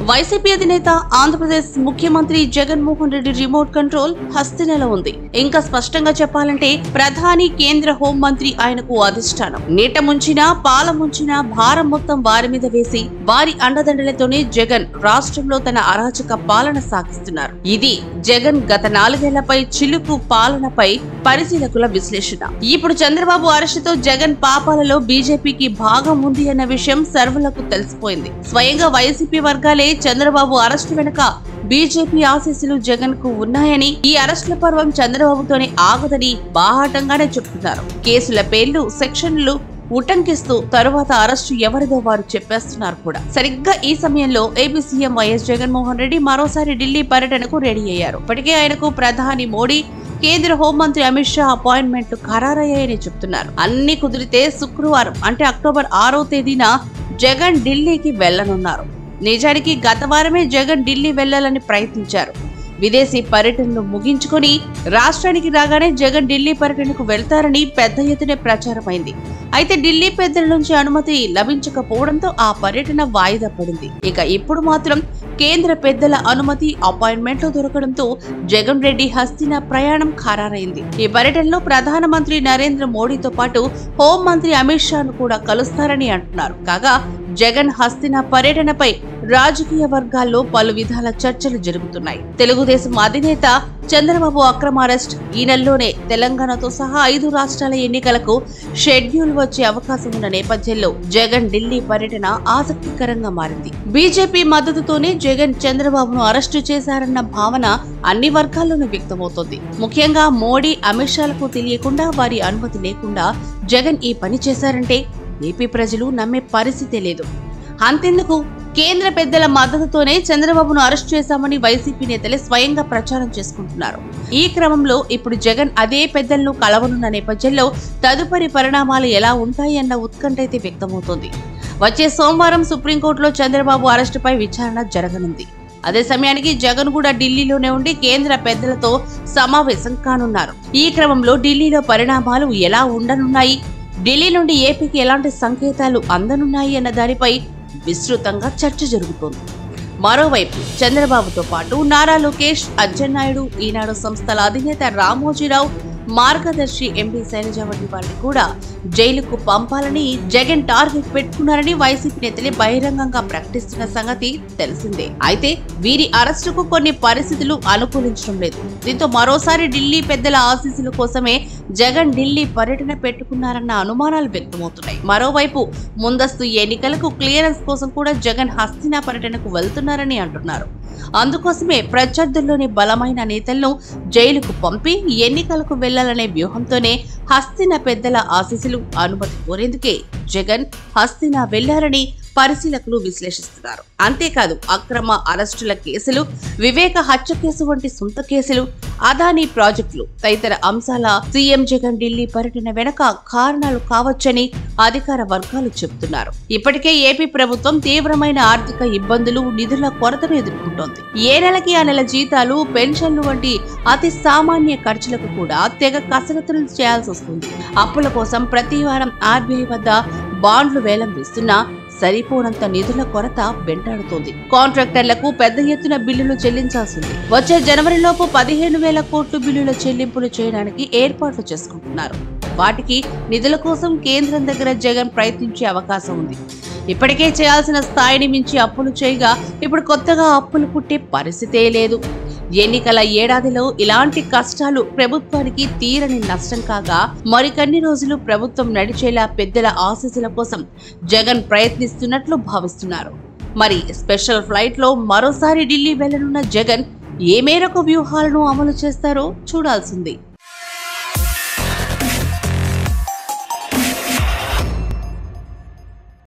YCP అధినేత ఆంధ్రప్రదేశ్ ముఖ్యమంత్రి Jaganmohan Reddy remote control హస్తినలో ఉంది ఇంకా స్పష్టంగా చెప్పాలంటే ప్రధాని కేంద్ర హోంమంత్రి ఆయనకు అధిష్టానం నీట ముంచినా పాల ముంచినా భారం మొత్తం వారి మీద వేసి వారి అండదండలతోనే జగన్ రాష్ట్రంలో తన అరాచక పాలన సాగిస్తున్నారు ఇది జగన్ గత నాలుగేళ్లపై చిలుకు పాలనపై పరిశీలకుల విశ్లేషణ ఇప్పుడు చంద్రబాబు అరెస్టుతో జగన్ పాపాలలో బీజేపీకి భాగం ఉంది అన్న విషయం సర్వులకు తెలిసిపోయింది స్వయంగా వైసీపీ వర్గాలే చంద్రబాబు అరెస్టు వెనుక బీజేపీ ఆశీస్సులు జగన్ కు ఉన్నాయని ఈ అరెస్టుల పర్వం చంద్రబాబుతోనే ఆగదని బాహాటంగానే చెప్తున్నారు కేసుల పేర్లు సెక్షన్లు ఉటంకిస్తూ తరువాత అరెస్టు ఎవరిదో వారు చెప్పేస్తున్నారు కూడా సరిగ్గా ఈ సమయంలో AP CM YS Jaganmohan Reddy మరోసారి ఢిల్లీ పర్యటనకు రెడీ అయ్యారు ఇప్పటికే ఆయనకు ప్రధాని మోడీ కేంద్ర హోంమంత్రి అమిత్ షా అపాయింట్మెంట్లు ఖరారయ్యాయని చెప్తున్నారు అన్ని కుదిరితే శుక్రవారం అంటే అక్టోబర్ ఆరో తేదీన జగన్ ఢిల్లీకి వెళ్లనున్నారు నిజానికి గత వారమే జగన్ ఢిల్లీ వెళ్లాలని ప్రయత్నించారు విదేశీ పర్యటనలు ముగించుకొని రాష్ట్రానికి రాగానే జగన్ ఢిల్లీ పర్యటనకు వెళ్తారని పెద్ద ఎత్తున ప్రచారమైంది అయితే ఢిల్లీ పెద్దల నుంచి అనుమతి లభించకపోవడంతో ఆ పర్యటన వాయిదా పడింది ఇక ఇప్పుడు మాత్రం కేంద్ర పెద్దల అనుమతి అపాయింట్మెంట్లు దొరకడంతో జగన్ రెడ్డి హస్తిన ప్రయాణం ఖరారైంది ఈ పర్యటనలో ప్రధానమంత్రి నరేంద్ర మోడీతో పాటు హోంమంత్రి అమిత్ షాను కూడా కలుస్తారని అంటున్నారు కాగా జగన్ హస్తిన పర్యటనపై రాజకీయ వర్గాల్లో పలు విధాల చర్చలు జరుగుతున్నాయి తెలుగుదేశం అధినేత చంద్రబాబు అక్రమ అరెస్ట్ ఈ నెలలోనే తెలంగాణతో సహా ఐదు రాష్ట్రాల ఎన్నికలకు షెడ్యూల్ వచ్చే అవకాశం ఉన్న నేపథ్యంలో జగన్ ఢిల్లీ పర్యటన ఆసక్తికరంగా మారింది బీజేపీ మద్దతుతోనే జగన్ చంద్రబాబును అరెస్టు చేశారన్న భావన అన్ని వర్గాల్లోనూ వ్యక్తమవుతోంది ముఖ్యంగా మోడీ అమిత్ షాలకు తెలియకుండా వారి అనుమతి లేకుండా జగన్ ఈ పని చేశారంటే ఏపీ ప్రజలు నమ్మే పరిస్థితే లేదు అంతెందుకు కేంద్ర పెద్దల మద్దతుతోనే చంద్రబాబును అరెస్ట్ చేశామని వైసీపీ నేతలే స్వయంగా ప్రచారం చేసుకుంటున్నారు ఈ క్రమంలో ఇప్పుడు జగన్ అదే పెద్దలను కలవనున్న నేపథ్యంలో తదుపరి పరిణామాలు ఎలా ఉంటాయి అన్న ఉత్కంఠ అయితే వ్యక్తమవుతోంది వచ్చే సోమవారం సుప్రీంకోర్టులో చంద్రబాబు అరెస్టుపై విచారణ జరగనుంది అదే సమయానికి జగన్ కూడా ఢిల్లీలోనే ఉండి కేంద్ర పెద్దలతో సమావేశం కానున్నారు ఈ క్రమంలో ఢిల్లీలో పరిణామాలు ఎలా ఉండనున్నాయి ఢిల్లీ నుండి ఏపీకి ఎలాంటి సంకేతాలు అందనున్నాయి అన్న దానిపై విస్తృతంగా చర్చ జరుగుతోంది మరోవైపు చంద్రబాబుతో పాటు నారా లోకేష్ అచ్చెన్నాయుడు ఈనాడు సంస్థల అధినేత రామోజీరావు మార్గదర్శి ఎంపీ శైలజ వంటి వారిని కూడా జైలుకు పంపాలని జగన్ టార్గెట్ పెట్టుకున్నారని వైసీపీ నేతలే బహిరంగంగా ప్రకటిస్తున్న సంగతి తెలిసిందే అయితే వీరి అరెస్టుకు కొన్ని పరిస్థితులు అనుకూలించడం లేదు దీంతో మరోసారి ఢిల్లీ పెద్దల ఆశీస్సుల కోసమే జగన్ ఢిల్లీ పర్యటన పెట్టుకున్నారన్న అనుమానాలు వ్యక్తమవుతున్నాయి మరోవైపు ముందస్తు ఎన్నికలకు క్లియరెన్స్ కోసం కూడా జగన్ హస్తినా పర్యటనకు వెళ్తున్నారని అంటున్నారు అందుకోసమే ప్రత్యర్థుల్లోని బలమైన నేతలను జైలుకు పంపి ఎన్నికలకు వెళ్లాలనే వ్యూహంతోనే హస్తిన పెద్దల ఆశీస్సులు అనుమతి కోరేందుకే జగన్ హస్తిన వెళ్లారని పరిశీలకులు విశ్లేషిస్తున్నారు అంతేకాదు అక్రమ అరెస్టుల కేసులు వివేక హత్య కేసు వంటి సొంత కేసులు అదానీ ప్రాజెక్టులు తదితర అంశాల సీఎం జగన్ ఢిల్లీ పర్యటన వెనక కారణాలు కావచ్చని అధికార వర్గాలు చెబుతున్నారు ఇప్పటికే ఏపీ ప్రభుత్వం తీవ్రమైన ఆర్థిక ఇబ్బందులు నిధుల కొరతను ఎదుర్కొంటోంది ఏ నెలకి ఆ నెల జీతాలు పెన్షన్లు వంటి అతి సామాన్య ఖర్చులకు కూడా తెగ కసరత్తులు చేయాల్సి వస్తుంది అప్పుల కోసం ప్రతి వారం ఆర్బీఐ వద్ద బాండ్లు వేలం వేస్తున్నా సరిపోనంత నిధుల కొరత వెంటాడుతోంది కాంట్రాక్టర్లకు పెద్ద ఎత్తున బిల్లులు చెల్లించాల్సింది వచ్చే జనవరిలోపు పదిహేను వేల కోట్లు బిల్లుల చెల్లింపులు చేయడానికి ఏర్పాట్లు చేసుకుంటున్నారు వాటికి నిధుల కోసం కేంద్రం దగ్గర జగన్ ప్రయత్నించే అవకాశం ఉంది ఇప్పటికే చేయాల్సిన స్థాయిని మించి అప్పులు చేయగా ఇప్పుడు కొత్తగా అప్పులు పుట్టే పరిస్థితే లేదు ఎన్నికల ఏడాదిలో ఇలాంటి కష్టాలు ప్రభుత్వానికి తీరని నష్టం కాగా మరికొన్ని రోజులు ప్రభుత్వం నడిచేలా పెద్దల ఆశీస్సుల కోసం జగన్ ప్రయత్నిస్తున్నట్లు భావిస్తున్నారు మరి స్పెషల్ ఫ్లైట్ లో మరోసారి ఢిల్లీ వెళ్లనున్న జగన్ ఏ మేరకు వ్యూహాలను అమలు చేస్తారో చూడాల్సింది